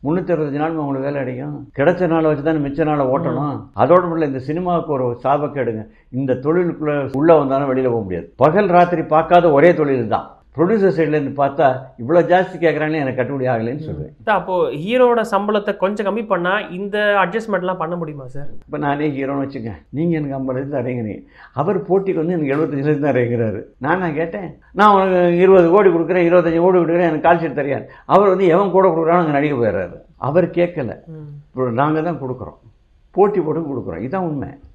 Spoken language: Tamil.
முந்நூற்றி அறுபத்தஞ்சு நாள் உங்களுக்கு வேலை அடிக்கும் கிடைச்ச நாளை வச்சு தானே மிச்ச நாளை ஓட்டணும் அதோட மட்டும் இல்ல, இந்த சினிமாவுக்கு ஒரு சாபக்கேடுங்க இந்த தொழிலுக்குள்ளே உள்ளே வந்தாலும் வெளியில் போக முடியாது பகல் ராத்திரி பார்க்காத ஒரே தொழில் தான் ப்ரொடியூசர் சைட்லேருந்து பார்த்தா இவ்வளோ ஜாஸ்தி கேட்குறாங்களே எனக்கு கட்டுப்படி ஆகலைன்னு சொல்லுவேன் சார், அப்போ ஹீரோட சம்பளத்தை கொஞ்சம் கம்மி பண்ணா இந்த அட்ஜஸ்ட்மெண்ட்லாம் பண்ண முடியுமா சார் இப்போ நானே ஹீரோன்னு வச்சுங்க நீங்கள் எனக்கு ஐம்பது லட்சம் தரீங்கிறீங்க அவர் போட்டிக்கு வந்து எனக்கு எழுபத்தஞ்சு லட்சம் தான் இறங்குறாரு நான் நான் கேட்டேன் நான் உனக்கு இருபது கோடி கொடுக்குறேன் இருபத்தஞ்சு கோடி கொடுக்குறேன் எனக்கு கால் ஷீட் தரியார் அவர் வந்து எவன் கூட கொடுக்குறானோ அங்கே நடிக்க போயிடுறாரு அவர் கேட்கல ம். இப்போ நாங்கள் தான் கொடுக்குறோம் போட்டி போட்டு கொடுக்குறோம் இதுதான் உண்மை